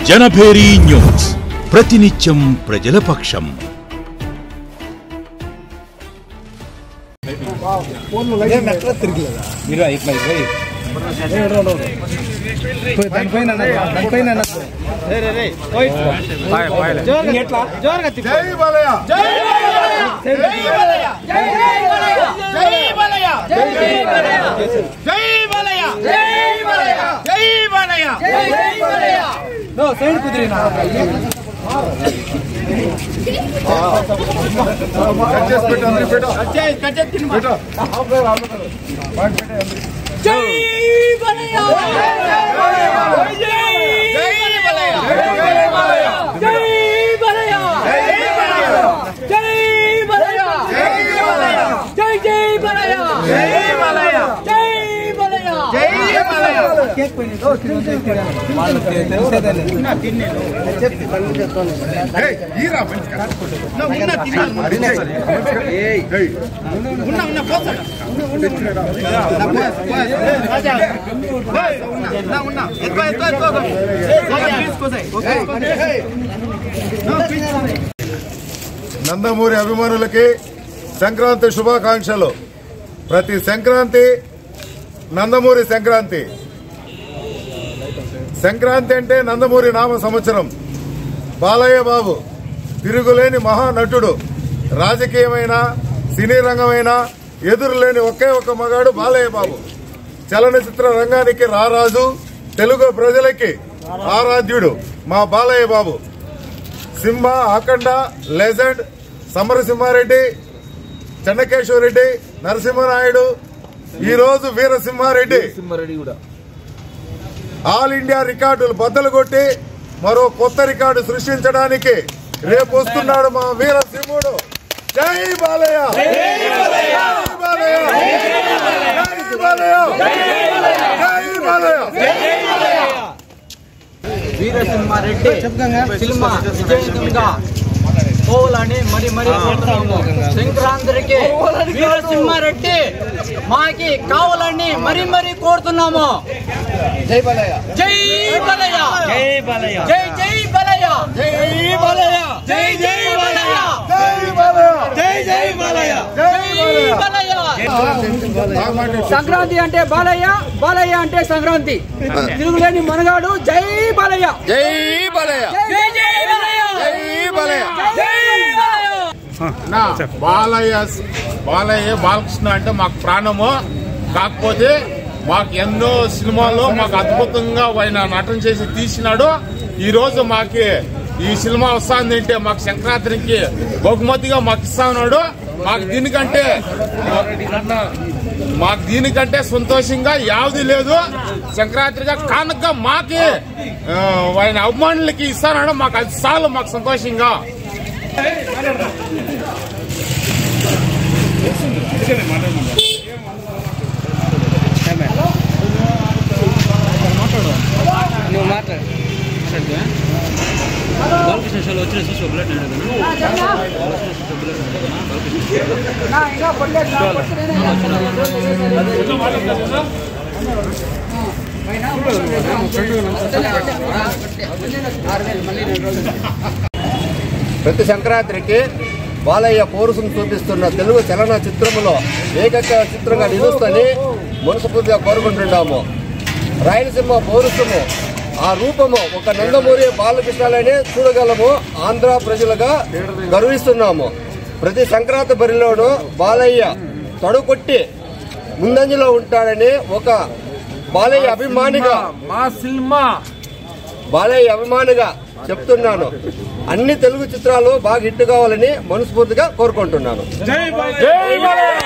Janabheri news ప్రతినిత్యం ప్రజల పక్షం నందమూరి అభిమానులకి సంక్రాంతి శుభాకాంక్షలు ప్రతి సంక్రాంతి నందమూరి సంక్రాంతి సంక్రాంతి అంటే నందమూరి నామ సంవత్సరం బాలయ్య బాబు తిరుగులేని మహానటుడు రాజకీయమైన సినీ రంగమైన ఎదురులేని ఒకే ఒక్క మగాడు బాలయ్య బాబు చలనచిత్ర రంగానికి రారాజు తెలుగు ప్రజలకి ఆరాధ్యుడు మా బాలయ్య బాబు సింహ అఖండ లెజెండ్ సమరసింహారెడ్డి చెన్నకేశ్వరరెడ్డి నరసింహనాయుడు ఈ రోజు వీరసింహారెడ్డి ఆల్ ఇండియా రికార్డులు బద్దలు కొట్టి మరో కొత్త రికార్డు సృష్టించడానికి రేపు వస్తున్నాడు మా వీరసింహుడు జై బాలయ్య జై బాలయ్య జై బాలయ్య జై బాలయ్య వీరసింహారెడ్డి సినిమా విజయవంతంగా పోవాలని మరి మరి కోరుతున్నాము సంక్రాంతికి వీరసింహారెడ్డి మాకి కావాలని మరి మరి కోరుతున్నాము జై బలయ్య జై బలయ్య జై బలయ్య జై జై బలయ్య జై బలయ్య జై జై బలయ్య జై జై బలయ్య జై బలయ్య సంక్రాంతి అంటే బాలయ్య బాలయ్య అంటే సంక్రాంతి తిరుగులేని మనగాడు జై బాలయ్య జై బాలయ్య జై జై బాలయ్య జై బాలయ్య జై బాలయ్య నా బాలయ్య బాలయ్య బాలకృష్ణ అంటే మాకు ప్రాణము కాకపోతే మాకు ఎన్నో సినిమాల్లో మాకు అద్భుతంగా ఆయన నటన చేసి తీసినాడు ఈ రోజు మాకి ఈ సినిమా వస్తుందంటే మాకు సంక్రాంతికి బహుమతిగా మాకు ఇస్తా ఉన్నాడు మాకు దీనికంటే మాకు దీనికంటే సంతోషంగా యావది లేదు సంక్రాంతిగా కానుక మాకి ఆ, ఆయన అభిమానులకి ఇస్తానడం మాకు అది చాలు మాకు సంతోషంగా ప్రతి సంక్రాంతికి బాలయ్య పౌరుషం చూపిస్తున్న తెలుగు చలన చిత్రములో ఏకైక చిత్రంగా నిలుస్తని మనస్ఫూర్తిగా కోరుకుంటున్నాము రాయలసీమ పౌరుషము ఆ రూపము ఒక నందమూరి బాలకృష్ణలనే చూడగలము ఆంధ్ర ప్రజలుగా గర్విస్తున్నాము ప్రతి సంక్రాంతి బరిలోనూ బాలయ్య తడుకొట్టి ముందంజలో ఉంటాడని ఒక బాలయ్య అభిమానిగా మా సినిమా బాలయ్య అభిమానిగా చెప్తున్నాను అన్ని తెలుగు చిత్రాలు బాగా హిట్ కావాలని మనస్ఫూర్తిగా కోరుకుంటున్నాను జై బాలయ్య